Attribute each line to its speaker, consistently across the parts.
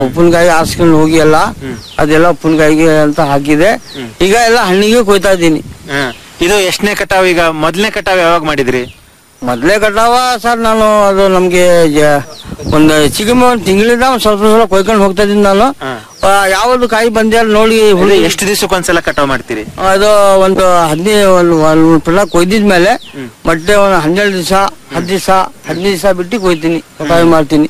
Speaker 1: ಉಪ್ಪಿನಕಾಯಿ ಆರ್ಸ್ಕೊಂಡು ಹೋಗಿ ಎಲ್ಲ ಅದೆಲ್ಲ ಉಪ್ಪಿನಕಾಯಿಗೆ ಅಂತ ಹಾಕಿದೆ ಈಗ ಎಲ್ಲ ಹಣ್ಣಿಗೆ ಕೊಯ್ತಾ ಇದ್ದೀನಿ
Speaker 2: ಹಾ. ಇದು ಎಷ್ಟನೇ ಕಟಾವ್ ಈಗ ಮೊದಲನೇ ಕಟಾವ್ ಯಾವಾಗ ಮಾಡಿದ್ರಿ
Speaker 1: ಮೊದಲೇ ಕಟಾವ ಸರ್ ನಾನು ಅದು ನಮ್ಗೆ ಜ- ಒಂದು ಚಿಗಮೆ ಒಂದು ತಿಂಗಳಿಂದ ಒಂದು ಸ್ವಲ್ಪ ಸ್ವಲ್ಪ ಕೊಯ್ಕೊಂಡು ಹೋಗ್ತಾ ಇದ್ದೀನಿ ನಾನು ಆ, ಯಾವ್ದು ಕಾಯಿ ಬಂದೆ ನೋಡಿ ಹುಳಿ
Speaker 2: ಎಷ್ಟು ದಿವಸಕ್ಕೆ ಒಂದ್ಸಲ ಕಟಾವ್ ಮಾಡ್ತೀರಿ
Speaker 1: ಅದು ಒಂದು ಹದಿನೈದು ಒಂದು ಒಂದು ಪುಲ್ಲ ಕೊಯ್ದಿದ್ಮೇಲೆ ಮತ್ತೆ ಒಂದು ಹನ್ನೆರಡು ದಿವಸ ಹತ್ತು ದಿವಸ ಹದಿನೈದು ದಿವಸ ಬಿಟ್ಟು ಕೊಯ್ತೀನಿ ಕಾಯಿ ಮಾಡ್ತೀನಿ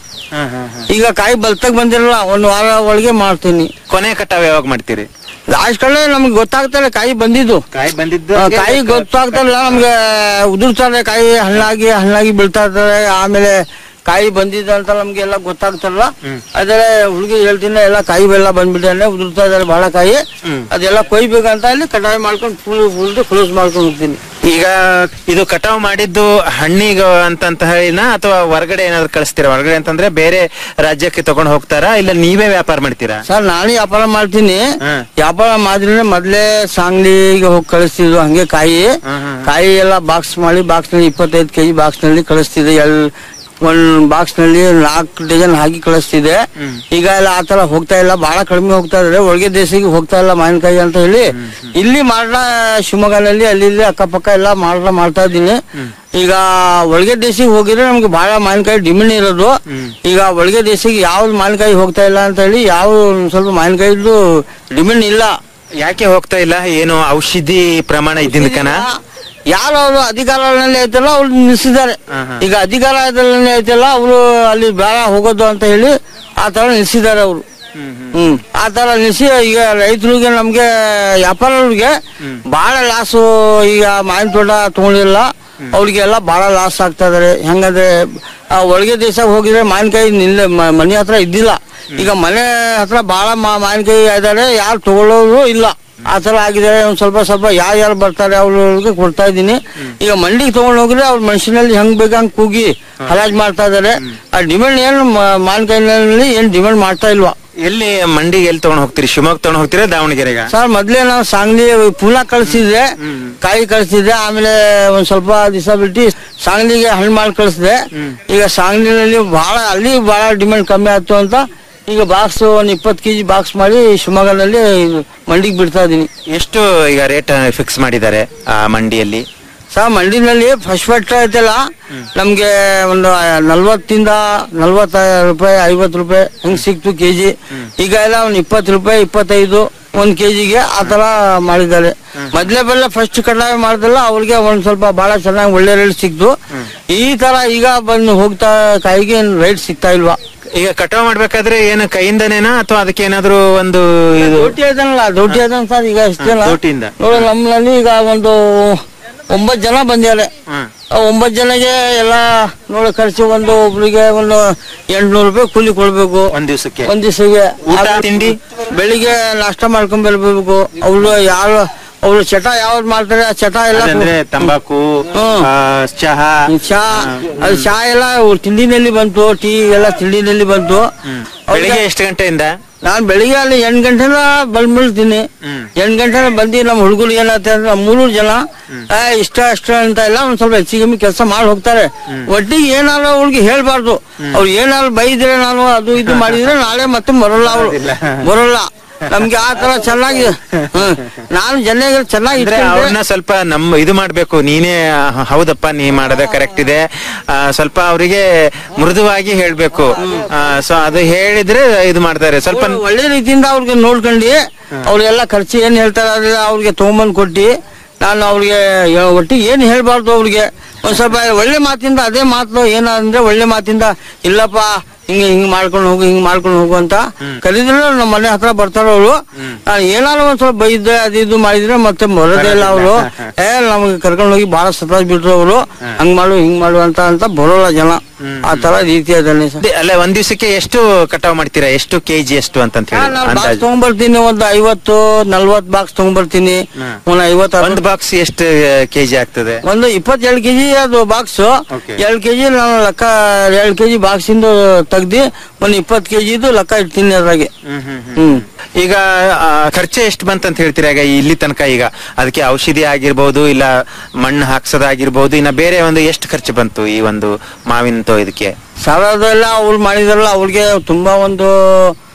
Speaker 1: ಈಗ ಕಾಯಿ ಬಲ್ತಾಗ ಬಂದಿರಲ್ಲ ಒಂದು ವಾರ ಒಳಗೆ ಮಾಡ್ತೀನಿ
Speaker 2: ಕೊನೆ ಕಟಾವ್ ಯಾವಾಗ ಮಾಡ್ತೀರಿ
Speaker 1: ಲಾಸ್ಟ್ ಕಡೆ ನಮ್ಗೆ ಗೊತ್ತಾಗ್ತಲ್ಲ ಕಾಯಿ ಬಂದಿದ್ದು
Speaker 2: ಕಾಯಿ ಬಂದಿದ್ದು
Speaker 1: ಆ, ಕಾಯಿ ಗೊತ್ತಾಗ್ತಲ್ಲ ನಮ್ಗೆ ಉದುರ್ತಾರೆ ಕಾಯಿ ಹಣ್ಣಾಗಿ ಹಣ್ಣಾಗಿ ಬೀಳ್ತಾ ಇರ್ತಾರೆ ಆಮೇಲೆ ಕಾಯಿ ಬಂದಿದೆ ಅಂತ ನಮ್ಗೆ ಎಲ್ಲ ಗೊತ್ತಾಗ್ತಲ್ಲ ಅದೇ ಹುಡುಗಿ ಹೇಳ್ತೀನಿ ಎಲ್ಲ ಕಾಯಿ ಬೆಲ್ಲ ಬಂದ್ಬಿಟ್ಟೆ ಉದುರ್ತಾ ಇದಾರೆ ಬಹಳ ಕಾಯಿ ಅದೆಲ್ಲ ಕೊಯ್ಬೇಕಂತ ಅಲ್ಲಿ ಕಟಾಯಿ ಮಾಡ್ಕೊಂಡು ಫುಲ್ ಫುಲ್ ಕ್ಲೋಸ್ ಮಾಡ್ಕೊಂಡು ಹೋಗ್ತೀನಿ
Speaker 2: ಈಗ ಇದು ಕಟಾವ್ ಮಾಡಿದ್ದು ಹಣ್ಣಿಗ ಅಂತಂತ ಹೇಳಿನ ಅಥವಾ ಹೊರಗಡೆ ಏನಾದ್ರು ಕಳಿಸ್ತೀರಾ ಹೊರಗಡೆ ಅಂತಂದ್ರೆ ಬೇರೆ ರಾಜ್ಯಕ್ಕೆ ತಗೊಂಡ್ ಹೋಗ್ತಾರಾ ಇಲ್ಲ ನೀವೇ ವ್ಯಾಪಾರ ಮಾಡ್ತೀರಾ
Speaker 1: ಸರ್ ನಾನೇ ವ್ಯಾಪಾರ ಮಾಡ್ತೀನಿ ವ್ಯಾಪಾರ ಮಾಡಿದ್ರೆ ಮೊದ್ಲೇ ಸಾಂಗ್ಲಿಗೆ ಹೋಗಿ ಕಳಿಸ್ತಿದ್ವು ಹಂಗೆ ಕಾಯಿ ಕಾಯಿ ಎಲ್ಲ ಬಾಕ್ಸ್ ಮಾಡಿ ಬಾಕ್ಸ್ ನಲ್ಲಿ ಇಪ್ಪತ್ತೈದು ಕೆಜಿ ಬಾಕ್ಸ್ ನಲ್ಲಿ ಕಳಿಸ್ತಿದೆ ಎಲ್ ಒಂದ್ ಬಾಕ್ಸ್ ನಲ್ಲಿ ನಾಲ್ಕು ಡಜನ್ ಹಾಕಿ ಕಳಿಸ್ತಿದೆ ಈಗ ಎಲ್ಲ ಆತರ ಹೋಗ್ತಾ ಇಲ್ಲ ಬಹಳ ಕಡಿಮೆ ಹೋಗ್ತಾ ಇದಾರೆ ಒಳಗೆ ದೇಶಕ್ಕೆ ಹೋಗ್ತಾ ಇಲ್ಲ ಮಾವಿನಕಾಯಿ ಅಂತ ಹೇಳಿ ಇಲ್ಲಿ ಮಾಡ್ಲ ಶಿವಮೊಗ್ಗನಲ್ಲಿ ಅಲ್ಲಿ ಇಲ್ಲಿ ಅಕ್ಕಪಕ್ಕ ಎಲ್ಲ ಮಾಡ್ಲ ಮಾಡ್ತಾ ಇದ್ದೀನಿ ಈಗ ಒಳಗೆ ದೇಶಕ್ಕೆ ಹೋಗಿದ್ರೆ ನಮ್ಗೆ ಬಹಳ ಮಾವಿನಕಾಯಿ ಡಿಮ್ಯಾಂಡ್ ಇರೋದು ಈಗ ಒಳಗೆ ದೇಶಕ್ಕೆ ಯಾವ್ದು ಮಾವಿನಕಾಯಿ ಹೋಗ್ತಾ ಇಲ್ಲ ಅಂತ ಹೇಳಿ ಯಾವ ಒಂದ್ ಸ್ವಲ್ಪ ಮಾವಿನಕಾಯಿದು ಡಿಮ್ಯಾಂಡ್ ಇಲ್ಲ
Speaker 2: ಯಾಕೆ ಹೋಗ್ತಾ ಇಲ್ಲ ಏನು ಔಷಧಿ ಪ್ರಮಾಣ ಇದ್ದಿದ್ದಕ್ಕನ
Speaker 1: ಯಾರು ಅವರು ಅಧಿಕಾರದಲ್ಲಿ ಐತಲ್ಲ ಅವ್ರು ನಿಲ್ಸಿದ್ದಾರೆ ಈಗ ಅಧಿಕಾರದಲ್ಲಿ ಐತಲ್ಲ ಅವರು ಅಲ್ಲಿ ಬೇಡ ಹೋಗೋದು ಅಂತ ಹೇಳಿ ಆ ತರ ನಿಲ್ಸಿದ್ದಾರೆ ಅವರು ಹ್ಮ್ ಆ ತರ ನಿಲ್ಸಿ ಈಗ ರೈತರಿಗೆ ನಮ್ಗೆ ವ್ಯಾಪಾರವ್ರಿಗೆ ಬಹಳ ಲಾಸು ಈಗ ಮಾವಿನ ತೋಟ ತಗೊಂಡಿಲ್ಲ ಅವ್ರಿಗೆಲ್ಲ ಬಹಳ ಲಾಸ್ ಆಗ್ತಾ ಇದಾರೆ ಹೆಂಗಂದ್ರೆ ಆ ಒಳಗೆ ದೇಶ ಹೋಗಿದ್ರೆ ಮಾವಿನಕಾಯಿ ನಿಲ್ಲ ಮ- ಮನೆ ಹತ್ರ ಇದ್ದಿಲ್ಲ ಈಗ ಮನೆ ಹತ್ರ ಬಹಳ ಮಾ- ಮಾವಿನಕಾಯಿ ಇದಾರೆ ಯಾರು ತಗೊಳ್ಳೋರು ಇಲ್ಲ ಆ ತರ ಆಗಿದ್ದಾರೆ ಒಂದ್ ಸ್ವಲ್ಪ ಸ್ವಲ್ಪ ಯಾರು ಯಾರು ಬರ್ತಾರೆ ಅವ್ರಿಗೆ ಕೊಡ್ತಾ ಇದ್ದೀನಿ ಈಗ ಮಂಡಿಗೆ ತಗೊಂಡ್ ಹೋಗಿದ್ರೆ ಅವ್ರ ಮನುಷ್ಯನಲ್ಲಿ ಹೆಂಗ್ ಬೇಕು ಹಂಗ್ ಕೂಗಿ ಹರಾಜ್ ಮಾಡ್ತಾ ಇದಾರೆ ಆ ಡಿಮ್ಯಾಂಡ್ ಏನು ಮ- ಮಾವಿನಕಾಯಿನಲ್ಲಿ ಏನ್ ಡಿಮ್ಯಾಂಡ್ ಮಾಡ್ತಾ ಇಲ್ವಾ
Speaker 2: ಎಲ್ಲಿ ಮಂಡಿಗೆ ಎಲ್ಲಿ ತಗೊಂಡ್ ಹೋಗ್ತೀರಿ ಶಿವಮೊಗ್ಗ ತಗೊಂಡ್ ಹೋಗ್ತೀರಾ ದಾವಣಗೆರೆಗ
Speaker 1: ಸರ್ ಮೊದ್ಲೇ ನಾವು ಸಾಂಗ್ಲಿ ಪುನಃ ಕಳಿಸಿದ್ದೆ ಕಾಯಿ ಕಳಿಸಿದ್ದೆ ಆಮೇಲೆ ಒಂದ್ ಸ್ವಲ್ಪ ದಿವಸ ಬಿಟ್ಟು ಸಾಂಗ್ಲಿಗೆ ಹಣ್ಣು ಮಾಡಿ ಕಳಿಸಿದೆ ಈಗ ಸಾಂಗ್ಲಿನಲ್ಲಿ ಬಹಳ ಅಲ್ಲಿ ಬಹಳ ಡಿಮ್ಯಾಂಡ್ ಕಮ್ಮಿ ಆಯ್ತು ಅಂತ ಈಗ ಬಾಕ್ಸ್ ಒಂದ್ ಇಪ್ಪತ್ತು ಕೆಜಿ ಬಾಕ್ಸ್ ಮಾಡಿ ಶಿವಮೊಗ್ಗನಲ್ಲಿ ಮಂಡಿಗೆ ಬಿಡ್ತಾ ಇದೀನಿ
Speaker 2: ಎಷ್ಟು ಈಗ ರೇಟ್ ಫಿಕ್ಸ್ ಮಾಡಿದ್ದಾರೆ ಆ ಮಂಡಿಯಲ್ಲಿ
Speaker 1: ಸರ್ ಮಂಡಿನಲ್ಲಿ ಫಸ್ಟ್ ಫಸ್ಟ್ ಐತಲ್ಲ ನಮ್ಗೆ ಒಂದು ನಲ್ವತ್ತಿಂದ ನಲ್ವತ್ತ ರೂಪಾಯಿ ಐವತ್ತು ರೂಪಾಯಿ ಹಿಂಗ್ ಸಿಕ್ತು ಕೆಜಿ ಈಗ ಎಲ್ಲ ಒಂದ್ ಇಪ್ಪತ್ತು ರೂಪಾಯಿ ಇಪ್ಪತ್ತೈದು ಒಂದ್ ಕೆಜಿಗೆ ಆ ತರ ಮಾಡಿದ್ದಾರೆ ಮೊದ್ಲೇ ಬೆಲ್ಲ ಫಸ್ಟ್ ಕಟಾವು ಮಾಡ್ದಲ್ಲ ಅವ್ರಿಗೆ ಒಂದ್ ಸ್ವಲ್ಪ ಬಹಳ ಚೆನ್ನಾಗಿ ಒಳ್ಳೆ ರೇಟ್ ಸಿಕ್ತು ಈ ತರ ಈಗ ಬಂದು ಹೋಗ್ತಾ ಕಾಯಿಗೆ ರೈಟ್ ಸಿಗ್ತಾ ಇಲ್ವಾ
Speaker 2: ಈಗ ಕಟಾವ್ ಮಾಡ್ಬೇಕಾದ್ರೆ ಏನು ಕೈಯಿಂದನೇನಾ ಅಥವಾ ಅದಕ್ಕೆ ಏನಾದ್ರು ಒಂದು ಇದು
Speaker 1: ದೋಟಿ ಐತನಲ್ಲ ದೋಟಿ ಐತನ ಸರ್ ಈಗ ಇಷ್ಟೇನ
Speaker 2: ದೋಟಿಯಿಂದ.
Speaker 1: ನೋಡಿ ನಮ್ಮಲ್ಲಿ ಈಗ ಒಂದು ಒಂಬತ್ತು ಜನ ಬಂದಿದ್ದಾರೆ ಆ ಒಂಬತ್ತು ಜನಗೆ ಎಲ್ಲ ನೋಡಿ ಖರ್ಚು ಒಂದು ಒಬ್ರಿಗೆ ಒಂದು ಎಂಟ್ನೂರು ರೂಪಾಯಿ ಕೂಲಿ ಕೊಡ್ಬೇಕು
Speaker 2: ಒಂದ್ ದಿವಸಕ್ಕೆ
Speaker 1: ಒಂದ್ ದಿವಸಕ್ಕೆ
Speaker 2: ಊಟ, ತಿಂಡಿ?
Speaker 1: ಬೆಳಿಗ್ಗೆ ನಾಷ್ಟ ಮಾಡ್ಕೊಂಡ್ ಬರ್ಬೇಕು ಅವ್ರು ಯಾರು ಅವ್ರು ಚಟ ಯಾವ್ದು ಮಾಡ್ತಾರೆ ಆ ಚಟ ಎಲ್ಲ
Speaker 2: ಅಂದ್ರೆ ತಂಬಾಕು
Speaker 1: ಹ್ಮ್.
Speaker 2: ಆ, ಚಹಾ
Speaker 1: ಚಾ ಅದು ಚಾ ಎಲ್ಲ ತಿಂಡಿನಲ್ಲಿ ಬಂತು ಟೀ ಎಲ್ಲ ತಿಂಡಿನಲ್ಲಿ ಬಂತು
Speaker 2: ಬೆಳಿಗ್ಗೆ ಎಷ್ಟು ಗಂಟೆಯಿಂದ
Speaker 1: ನಾನ್ ಬೆಳಿಗ್ಗೆ ಅಲ್ಲಿ ಎಂಟು ಗಂಟೆನ ಬಂದ್ಬಿಡ್ತೀನಿ ಎಂಟು ಗಂಟೆ ಬಂದು ನಮ್ಮ ಹುಡುಗರು ಏನಾಗ್ತದೆ ಅಂದ್ರೆ ನಮ್ಮ ಮೂರು ಜನ ಆ, ಇಷ್ಟ ಅಷ್ಟ ಅಂತ ಎಲ್ಲ ಒಂದ್ ಸ್ವಲ್ಪ ಹೆಚ್ಚಿಗೆ ಕಮ್ಮಿ ಕೆಲಸ ಮಾಡಿ ಹೋಗ್ತಾರೆ ಒಟ್ಟಿಗೆ ಏನಾದ್ರು ಅವ್ರಿಗೆ ಹೇಳ್ಬಾರ್ದು ಅವ್ರು ಏನಾದ್ರು ಬೈದ್ರೆ ನಾನು ಅದು ಇದು ಮಾಡಿದ್ರೆ ನಾಳೆ ಮತ್ತೆ ಬರೋಲ್ಲ ಅವ್ರು ಬರೋಲ್ಲ ನಮ್ಗೆ ಆ ತರ ಚೆನ್ನಾಗಿ ಹ್ಮ್. ನಾನು ಜನರಿಗೆ ಚೆನ್ನಾಗಿ
Speaker 2: ಅಂದ್ರೆ
Speaker 1: ಇಟ್ಕೊಂಡ್ರೆ-
Speaker 2: ಅವ್ರನ್ನ ಸ್ವಲ್ಪ ನಮ್ಮ ಇದು ಮಾಡ್ಬೇಕು ನೀನೇ ಹ- ಹೌದಪ್ಪ ನೀ ಮಾಡೋದೇ ಕರೆಕ್ಟ್ ಇದೆ ಆ, ಸ್ವಲ್ಪ ಅವರಿಗೆ ಮೃದುವಾಗಿ ಹೇಳ್ಬೇಕು ಸೊ ಅದು ಹೇಳಿದ್ರೆ ಇದು ಮಾಡ್ತಾರೆ ಸ್ವಲ್ಪ
Speaker 1: ಅವ್ರು ಒಳ್ಳೆ ರೀತಿಯಿಂದ ಅವ್ರಿಗೆ ನೋಡ್ಕೊಂಡು ಅವ್ರಿಗೆಲ್ಲ ಖರ್ಚು ಏನ್ ಹೇಳ್ತಾರೆ ಅದನ್ನ ಅವ್ರಿಗೆ ತಗೊಂಬಂದ್ ಕೊಟ್ಟಿ ನಾನು ಅವ್ರಿಗೆ ಯ- ಒಟ್ಟಿಗೆ ಏನ್ ಹೇಳ್ಬಾರ್ದು ಅವ್ರಿಗೆ ಒಂದ್ ಸ್ವಲ್ಪ ಒಳ್ಳೆ ಮಾತಿಂದ ಅದೇ ಮಾತು ಏನಂದ್ರೆ ಒಳ್ಳೆ ಮಾತಿಂದ ಇಲ್ಲಪ್ಪ ಹಿಂಗೆ ಹಿಂಗ್ ಮಾಡ್ಕೊಂಡು ಹೋಗು ಹಿಂಗ್ ಮಾಡ್ಕೊಂಡು ಹೋಗು ಅಂತ ಕರೀದ್ರೆ ನಮ್ಮ ಮನೆ ಹತ್ರ ಬರ್ತಾರ ಅವರು ನಾನು ಏನಾದ್ರು ಒಂದ್ ಸ್ವಲ್ಪ ಬೈದ್ರೆ ಅದು ಇದು ಮಾಡಿದ್ರೆ ಮತ್ತೆ ಬರೋದೇ ಇಲ್ಲ ಅವರು ಏ ನಮಗೆ ಕರ್ಕೊಂಡು ಹೋಗಿ ಬಹಳ ಸತಾಜ್ ಬಿಟ್ರು ಅವರು ಹಂಗ್ ಮಾಡು ಹಿಂಗ್ ಮಾಡು ಅಂತ ಅಂತ ಬರೋಲ್ಲ ಜನ ಆ ತರ ರೀತಿ ಅದನ್ನೇ ಸರ್
Speaker 2: ಅದೇ- ಅಲ್ಲ ಒಂದ್ ದಿವಸಕ್ಕೆ ಎಷ್ಟು ಕಟಾವ್ ಮಾಡ್ತೀರಾ ಎಷ್ಟು ಕೆಜಿ ಎಷ್ಟು ಅಂತ ಹೇಳಿ
Speaker 1: ನಾನು ಬಾಕ್ಸ್
Speaker 2: ಅಂದಾಜು
Speaker 1: ತಗೊಂಡ್ಬರ್ತೀನಿ ಒಂದು ಐವತ್ತು ನಲ್ವತ್ ಬಾಕ್ಸ್ ತಗೊಂಡ್ಬರ್ತೀನಿ ಒಂದು ಐವತ್ತು
Speaker 2: ಒಂದ್ ಬಾಕ್ಸ್ ಎಷ್ಟು ಕೆಜಿ ಆಗ್ತದೆ
Speaker 1: ಒಂದು ಇಪ್ಪತ್ತೆರಡು ಕೆಜಿ ಅದು ಬಾಕ್ಸ್ ಎರಡು ಕೆಜಿ ನಾನು ಲೆಕ್ಕ ಎರಡು ಕೆಜಿ ಬಾಕ್ಸ್ ಇಂದ ತೆಗ್ದಿ ಒಂದು ಇಪ್ಪತ್ತು ಕೆಜಿದು ಲೆಕ್ಕ ಇಡ್ತೀನಿ ಅದ್ರಾಗೆ ಹ್ಮ್
Speaker 2: ಈಗ ಆ, ಖರ್ಚು ಎಷ್ಟು ಬಂತಂತ ಹೇಳ್ತೀರಾ ಈಗ ಇಲ್ಲಿ ತನಕ ಈಗ ಅದಕ್ಕೆ ಔಷಧಿ ಆಗಿರ್ಬೋದು ಇಲ್ಲ ಮಣ್ಣು ಹಾಕ್ಸೋದಾಗಿರ್ಬೋದು ಇನ್ನ ಬೇರೆ ಒಂದು ಎಷ್ಟು ಖರ್ಚು ಬಂತು ಈ ಒಂದು ಮಾವಿನ ತೋ ಇದಕ್ಕೆ
Speaker 1: ಸಾಲದೆಲ್ಲ ಅವ್ರು ಮಾಡಿದಾರಲ್ಲ ಅವ್ರಿಗೆ ತುಂಬಾ ಒಂದು